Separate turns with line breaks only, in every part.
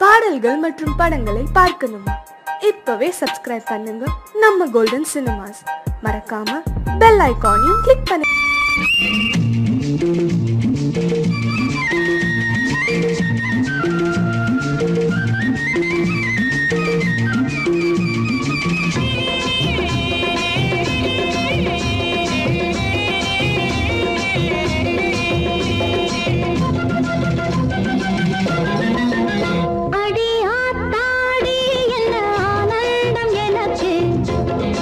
பாடல்கள் மற்றும் படங்களை பார்க்கணுமா இப்பவே சப்ஸ்கிரைப் பண்ணுங்க நம்ம கோல்டன் சினிமாஸ் மறக்காம பெல் ஐகானையும் கிளிக் பண்ணுங்க
அடி ஆத்தாடி என்ன ஆனந்தம் எனக்கு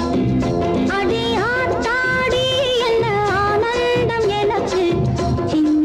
அடி ஆத்தாடி என்ன ஆனந்தம் எனக்கு சின்ன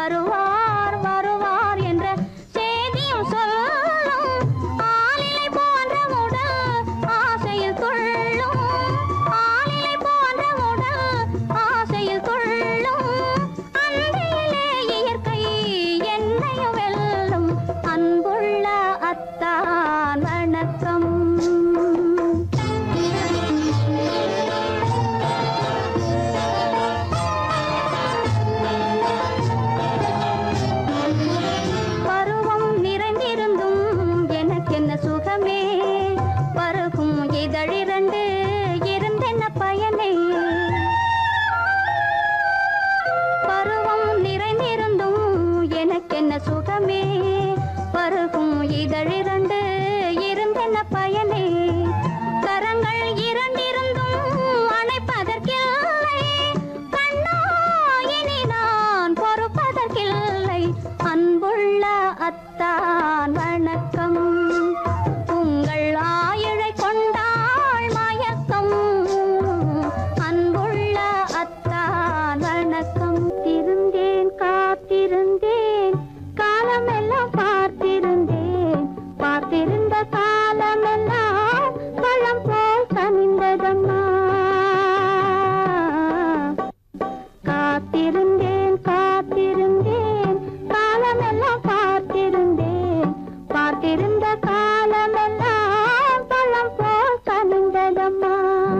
வருவார் வருவார் என்ற செய்தியும் சொல்லும் ஆளிலை போன்ற உடல் ஆசையில் துள்ளும் ஆளிலை போன்ற உடல் ஆசையில் துள்ளும் அன்றையிலே இயற்கை என்னையும் வெல்லும் அன்புள்ள அத்தான் வணக்கம் பருவம் நிறைந்திருந்தும் எனக்கென்ன சுகமே பருகும் இதழிரண்டு இருந்தென்ன பயனே பருவம் நிறைந்திருந்தும் எனக்கென்ன சுகமே பருகும் இதழிரண்டு இருந்தென்ன பயனே கரங்கள் இரண்டிருந்தும் அணைப்பதற்கில்லை கண்ணா இனி நான் பொறுப்பதற்கில்லை அன்புள்ள அத்தான் வணக்கம் உங்கள் ஆயுளை கொண்டாள் மயக்கம் அன்புள்ள அத்தான் வணக்கம் திருந்தேன் காத்திருந்தேன் காலமெல்லாம் பார்த்திருந்தேன் பார்த்திருந்த காலமெல்லாம் பழம் போல் கனிந்ததம்மா காத்திருந்தேன் காத்திருந்தேன் காலமெல்லாம் பார்த்திருந்தேன் பார்த்திருந்த காலமெல்லாம் பழம் போல் கனிந்ததம்மா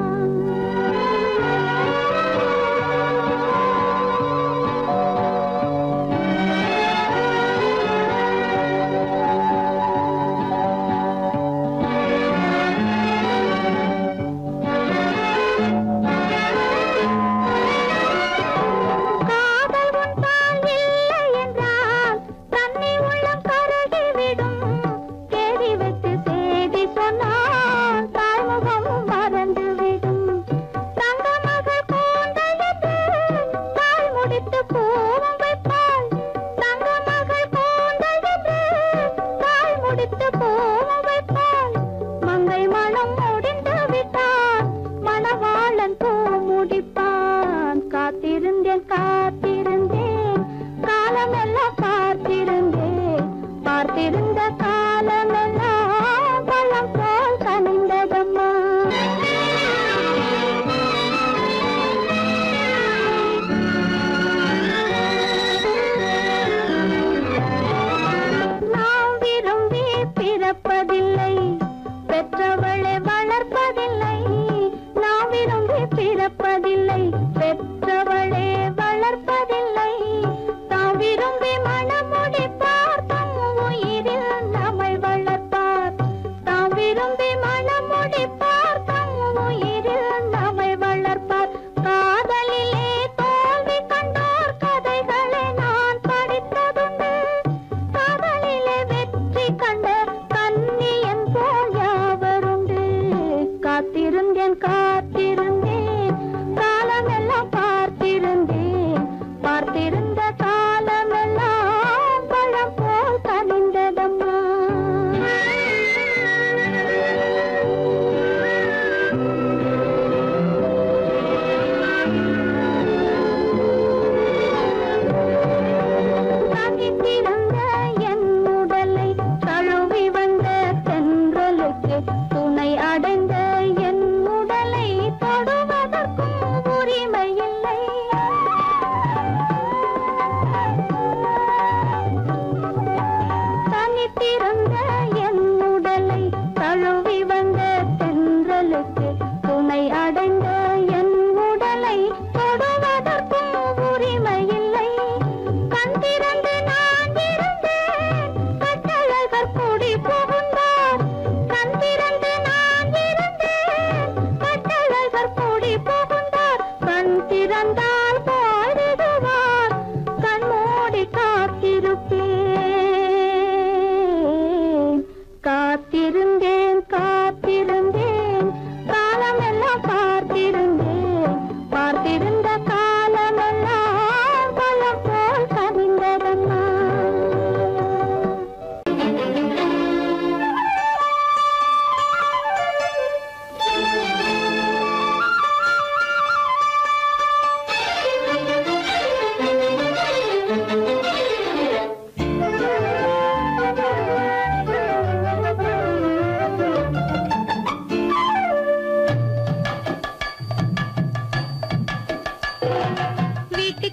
காதல் உன்பால் இல்லை என்றால் தன்னை உள்ளம் கருகிவிடும் தேடி வைத்து செய்தி சொன்னால் தாய்முகமும் மறந்துவிடும் தங்க மகள் கூந்தலிட்டு தாய் முடித்து பூவும் வைப்பாள் தங்க மகள் கூந்தலிட்டு தாய் முடித்து பூவும் வைப்பாள் மங்கை மனம் முடிந்து விட்டான் மணவாளன் பூ முடிப்பான் காத்திருந்தேன் காத்திருந்தேன் காலமெல்லாம் பார்த்திருந்தேன் பார்த்திருந்த காலமெல்லாம் பழம் போல் கனிந்ததம்மா நாம் விரும்பி பிறப்பதில்லை பெற்றவளை வளர்ப்பதில்லை நாம் விரும்பி பிறப்பதில்லை பெற்றவளே வளர்ப்பதில்லை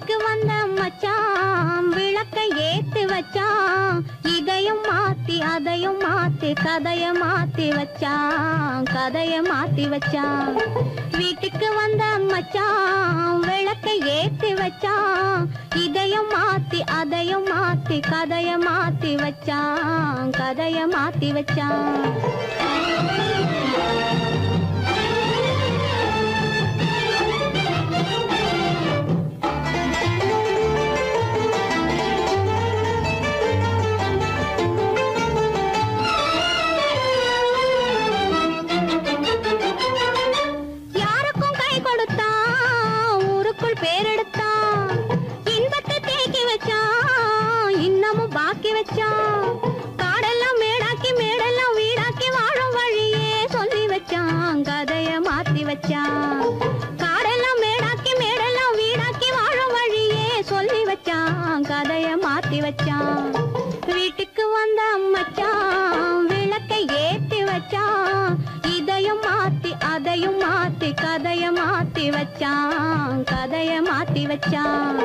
வீட்டுக்கு வந்த மச்சான் விளக்கை ஏத்தி வச்சான் இதையும் மாத்தி அதையும் மாத்தி கதைய மாத்தி வச்சான் கதைய மாத்தி வச்சான் வீட்டுக்கு வந்த மச்சான் விளக்கை ஏத்தி வச்சான் இதையும் மாத்தி அதையும் மாத்தி கதைய மாத்தி வச்சான் கதைய மாத்தி வச்சான் யாருக்கும் கை கொடுத்தான் ஊருக்குள் பேரெடுத்தான் இன்பத்தை தேக்கி வச்சான் இன்னமும் பாக்கி வச்சான் காடெல்லாம் மேடாக்கி மேடெல்லாம் வீடாக்கி வாழும் வழியே சொல்லி வச்சான் கதைய மாத்தி வச்சான் காடெல்லாம் மேடாக்கி மேடெல்லாம் வீடாக்கி வாழும் வழியே சொல்லி வச்சான் கதைய மாத்தி வச்சான் வீட்டுக்கு வந்த மச்சான் விளக்கை ஏத்தி வச்சான் இதையும் மாத்தி அதையும் மாத்தி கதைய மாத்தி வச்சான் கதைய மாத்தி வச்சான்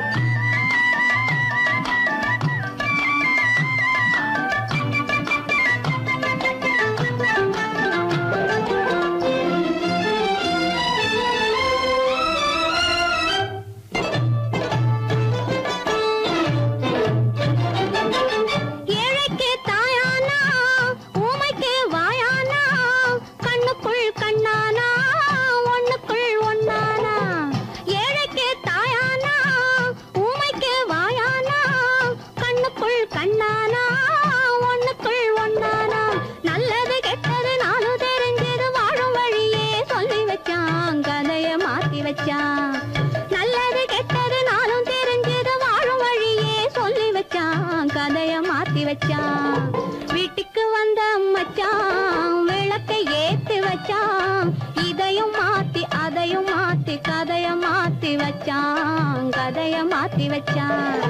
ஏழைக்கு தாயானா ஊமைக்கு வாயானா கண்ணுக்குள் கண்ணானா ஒண்ணுக்குள் ஒண்ணானா ஏழைக்கு தாயானா ஊமைக்கு வாயானா கண்ணுக்குள் கண்ணானா ஒண்ணுக்குள் ஒண்ணானா நல்லது கெட்டது நானும் தெரிஞ்சது வாழும் வழியே சொல்லி வச்சான் கதைய மாத்தி வச்சான் நல்லது கெட்டது நானும் தெரிஞ்சது வாழும் வழியே சொல்லி வச்சான் கதைய மாத்தி வச்சான் வீட்டுக்கு வந்த மச்சான் விளக்கை ஏத்தி வச்சான் இதையும் மாத்தி அதையும் மாத்தி கதைய மாத்தி வச்சான் கதைய மாத்தி வச்சான்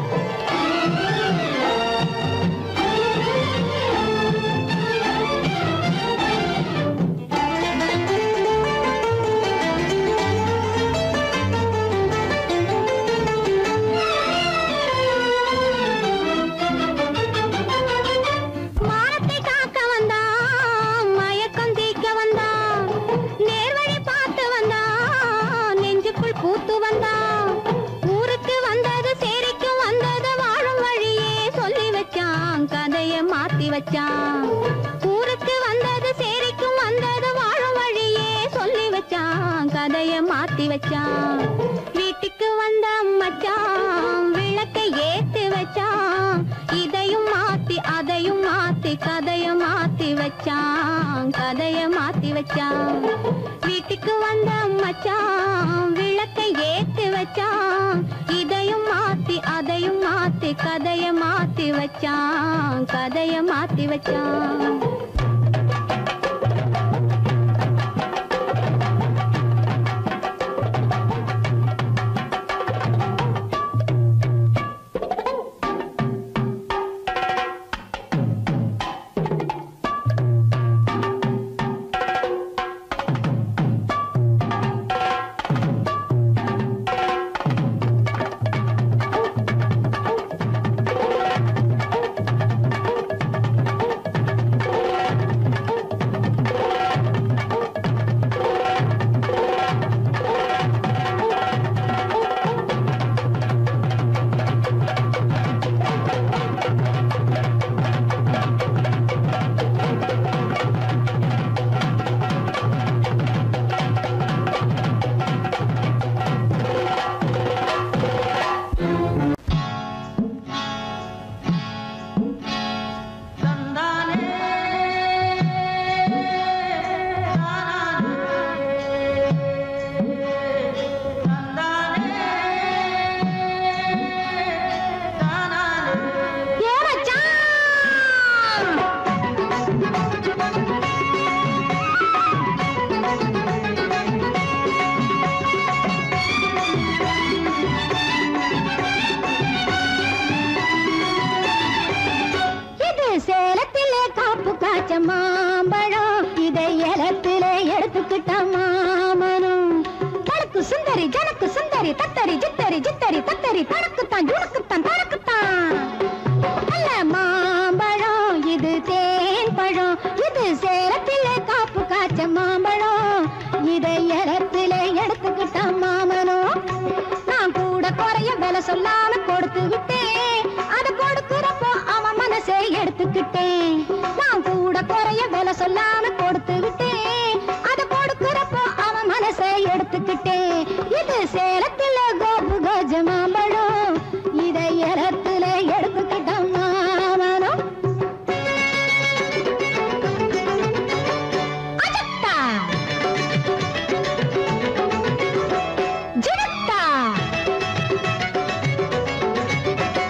மானத்தை காக்க வந்தான் மயக்கம் தீக்க வந்தான் நேர்வழி பார்த்து வந்தான் நெஞ்சுக்குள் பூத்து வந்தான் ஊருக்கு வந்தது சேரிக்கு வந்தது வாழும் வழியே சொல்லி வச்சான் கதைய மாத்தி வச்சான் ஊருக்கு வந்தது சேரிக்கும் வந்தது வாழும் வழியே சொல்லி வச்சான் கதைய மாத்தி வச்சான் வீட்டுக்கு வந்த மச்சான் விளக்கை ஏத்தி வச்சான் இதையும் மாத்தி அதையும் மாத்தி கதைய மாத்தி வச்சான் கதைய மாத்தி வச்சான் வீட்டுக்கு வந்த மச்சான் விளக்கை ஏத்தி வச்சான் இதையும் மாத்தி அதையும் மாத்தி கதைய மாத்தி வச்சான் கதைய மாத்தி வச்சான் இது சேலத்திலே காப்பு காய்ச்ச மாம்பழம் இதை ஏலத்திலே எடுத்துக்கிட்ட மாமனும் தனக்கு சுந்தரி ஜனக்கு சுந்தரி தத்தரி ஜித்தரி சித்தரி சித்தரி தத்தரி தனக்குத்தான் ஜுணுக்குத்தான் தனக்குத்தான் நல்ல மாம்பழம் இது தேன் பழம் இது சேலத்திலே காப்பு காய்ச்ச மாம்பழம் இதை இடத்துல எடுத்துக்கிட்டான் மாமனோ நான் கூட குறைய விலை சொல்லாம கொடுத்து விட்டேன் அது கொடுக்கிறப்போ அவன் மனசை எடுத்துக்கிட்டேன் நான் கூட குறைய விலை சொல்லாம கொடுத்து விட்டேன் அது கொடுக்கிறப்போ அவன் மனசை எடுத்துக்கிட்டேன் இது சேலத்துல கோபு கஜ மாம்பழம் இதை இடத்துல எடுத்துக்கிட்டான் மாமனோ அஜத்தா ஜனத்தா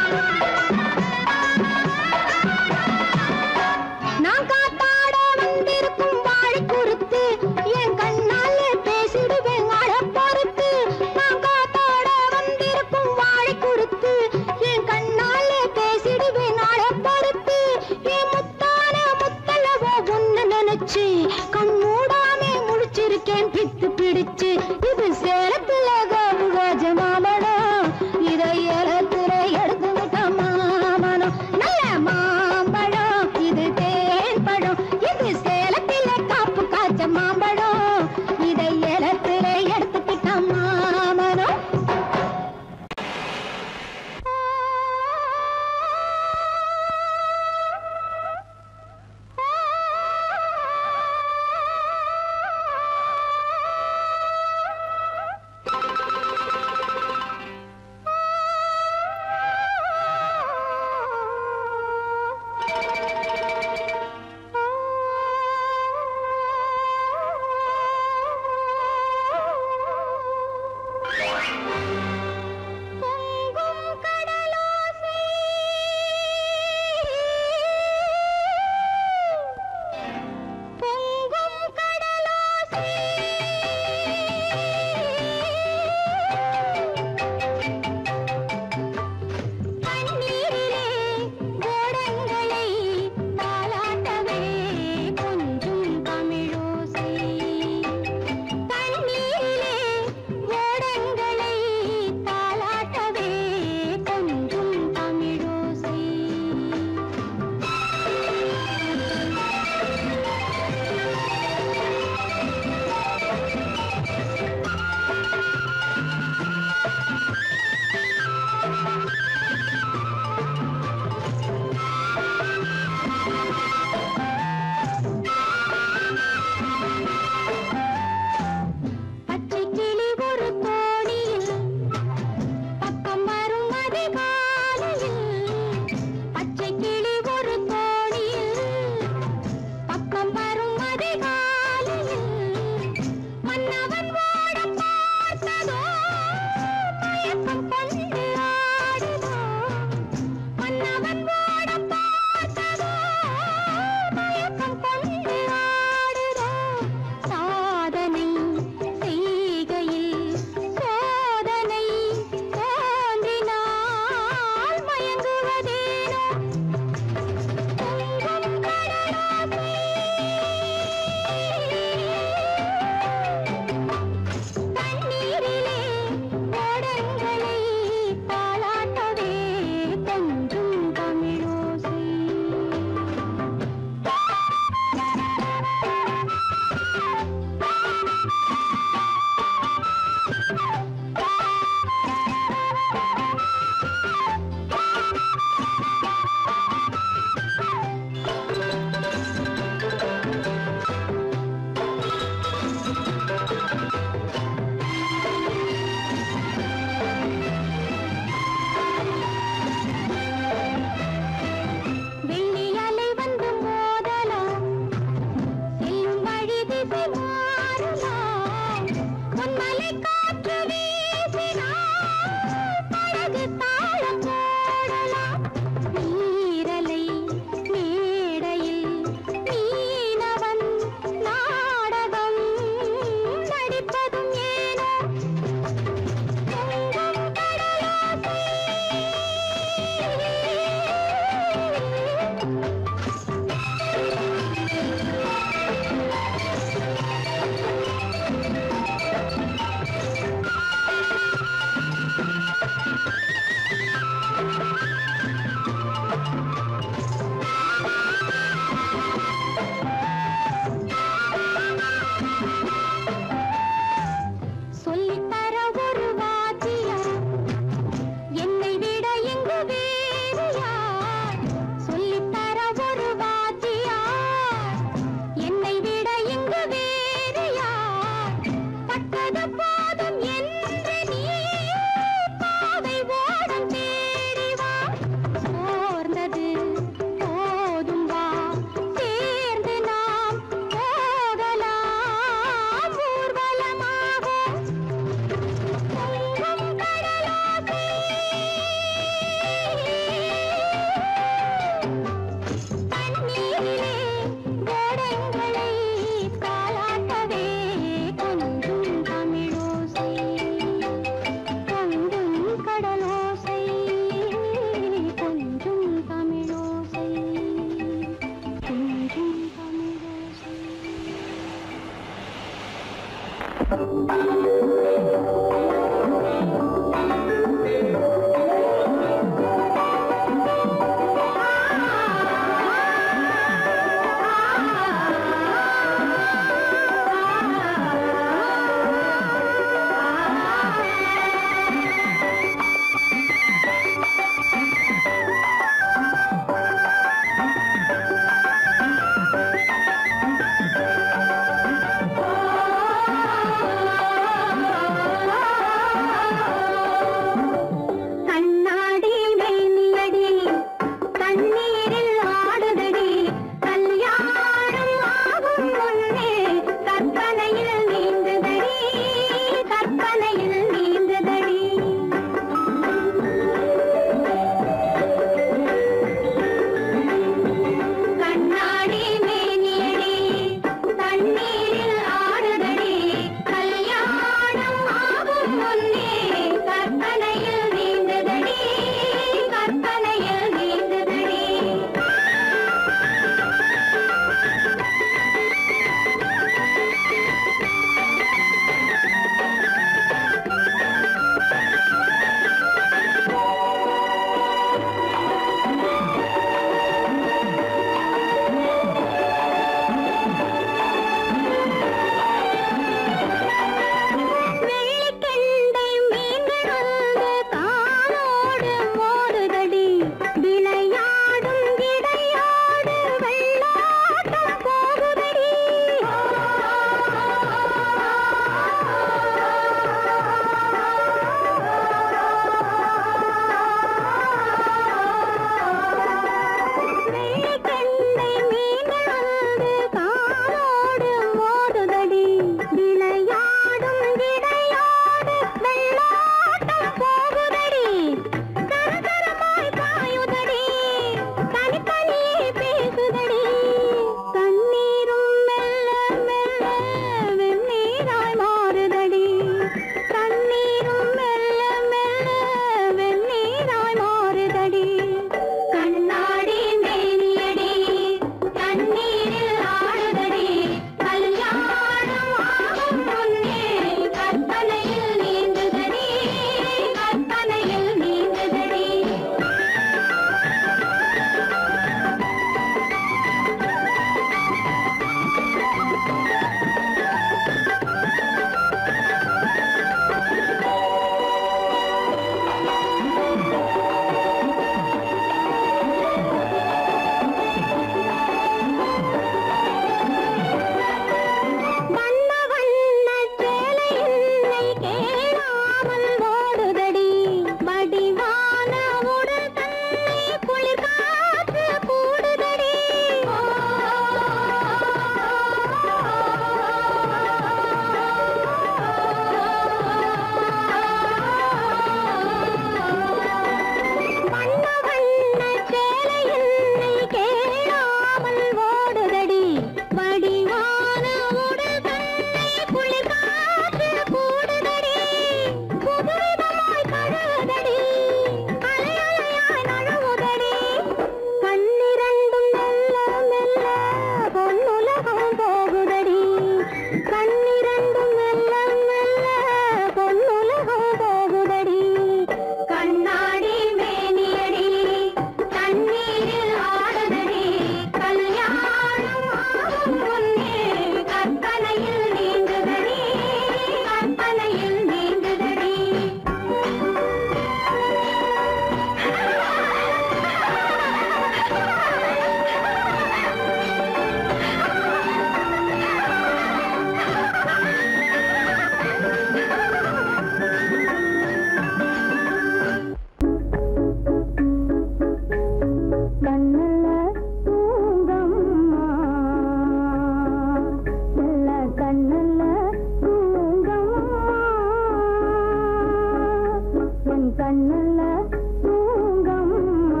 கண்ணல்ல தூங்கம்மா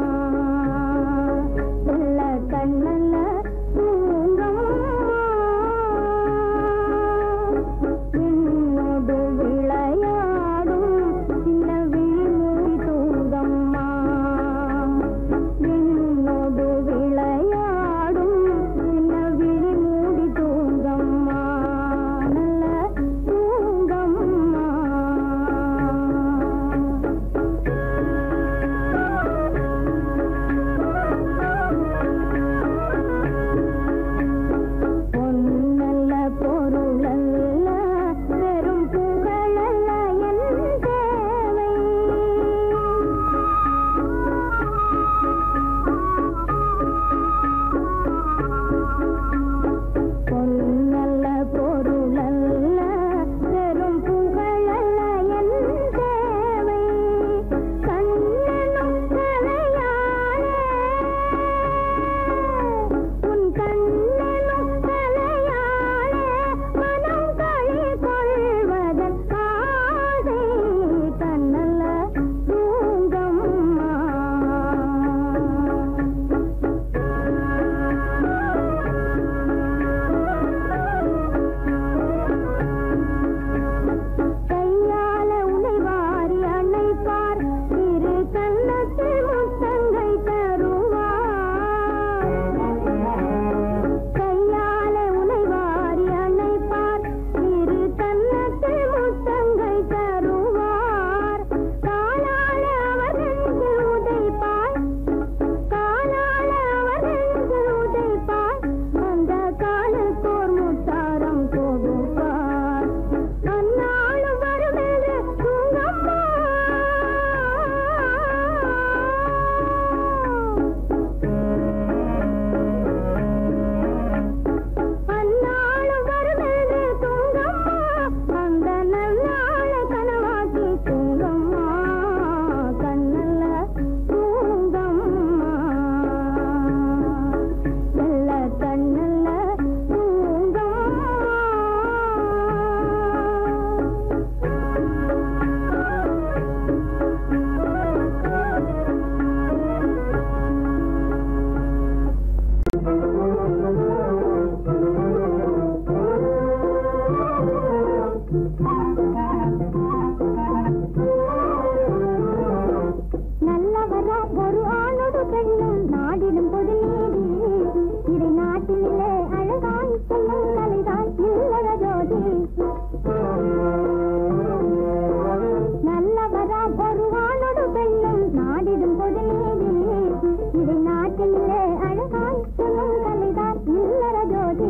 செல்ல கண்ணல்ல தூங்கம்மா என்னோடு விளையாடும் சின்ன விழிமூடி தூங்கம்மா என்னோடு விளையாடும் சின்ன விழிமூடி தூங்கம்மா நல்ல தூங்கம்மா பொன்னல்ல பொருளல்ல பெரும் புகழல்ல என் தேவை பொன்னல்ல பொருளல்ல பெரும் புகழல்ல என் தேவை கண்ணனும் தலையாளே உன் கண்ணனும் தலையாளே மனம் களி கொள்வதன் ஆசை தன்னல்ல தூங்கம்மா கையால உனை வாரி அணைப்பார் இரு கண்ணத்தில் முத்தங்கள் தருவார் கையால உனை வாரி அணைப்பார் இரு கண்ணத்தில் முத்தங்கள் தருவார் காலால அவர் நெஞ்சில் உதைப்பார் காலால அவர் நெஞ்சில் உதைப்பார் அந்த காலுக்கோர் முத்தாரம் கொடுப்பார் அந்நாளும் வருமென்று தூங்கம்மா அந்நாளும் வருமென்று தூங்கம்மா அந்த நன்னாளை கனவாக்கி தூங்கம்மா கண்ணல்ல தூங்கம்மா நல்ல கண்ணல்ல தூங்கம்மா நல்லவரா ஒரு ஆணோடு பெண்ணும் நாடிடும் பொது நீதி இதை நாட்டிலே அழகாய் சொல்லும் கலைதான் இல்லற ஜோதி நல்லவரா ஒரு ஆணோடு பெண்ணும் நாடிடும் பொது நீதி இதை நாட்டிலே அழகாய் சொல்லும் கலைதான் இல்லற ஜோதி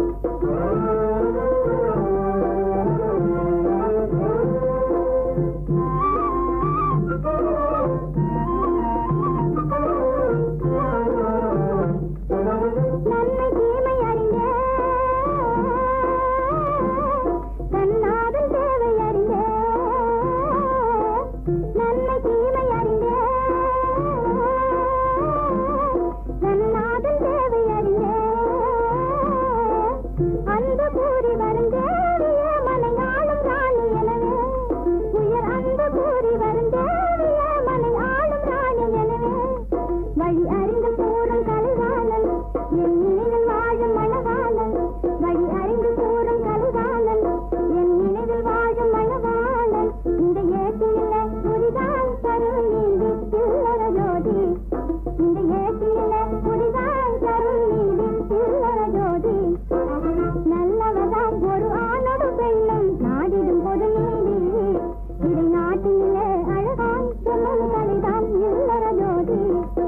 நன்மை தீமை அறிந்த கண்ணாதல் தேவை அறிந்த நன்மை தீமை அறிந்த கண்ணாதல் தேவை அறிந்த அன்பு கூறி வருந்தேவிய மனையாளும் ராணி எனவே உயர் அன்பு கூறி வருந்தேவிய மனை ஆளும் ராணி எனவே வழி அறிந்து கூறும் கலைவாணன் என் நினைவில் வாழும் மணவாளன் வழி அறிந்து கூறும் கலைவாணன் என் நினைவில் வாழும் மணவாளன் இந்த ஏட்டியில புரிதான் தரும் நீதி சில்லற ஜோதி இந்த ஏட்டியில புரிதான் தரும் நீதி சில்லற ஜோதி நல்லவதான் ஒரு ஆணோடு பெண்ணும் நாடிடும் பொது நீதி இதை நாட்டிலே அழகாய் சொல்லும் கலைதான் இல்லற ஜோதி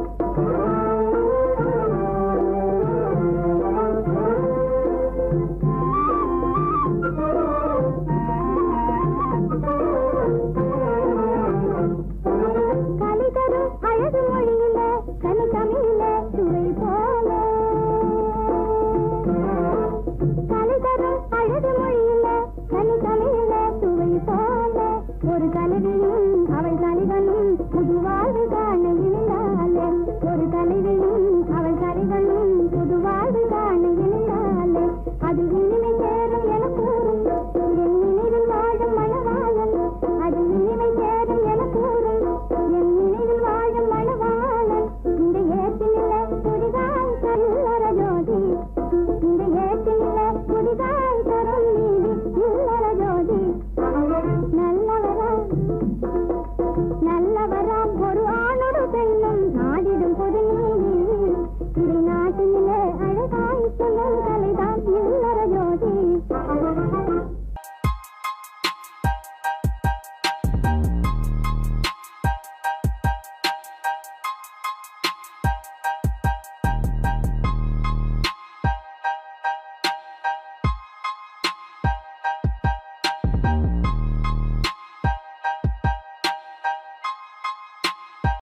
கலை தரும் அழகு மொழியில கனி தமிழில சுவை போல கலை தரும் அழகு மொழியில கனி தமிழில சுவை போல ஒரு கலவியும் அவள் கலிவனும் புது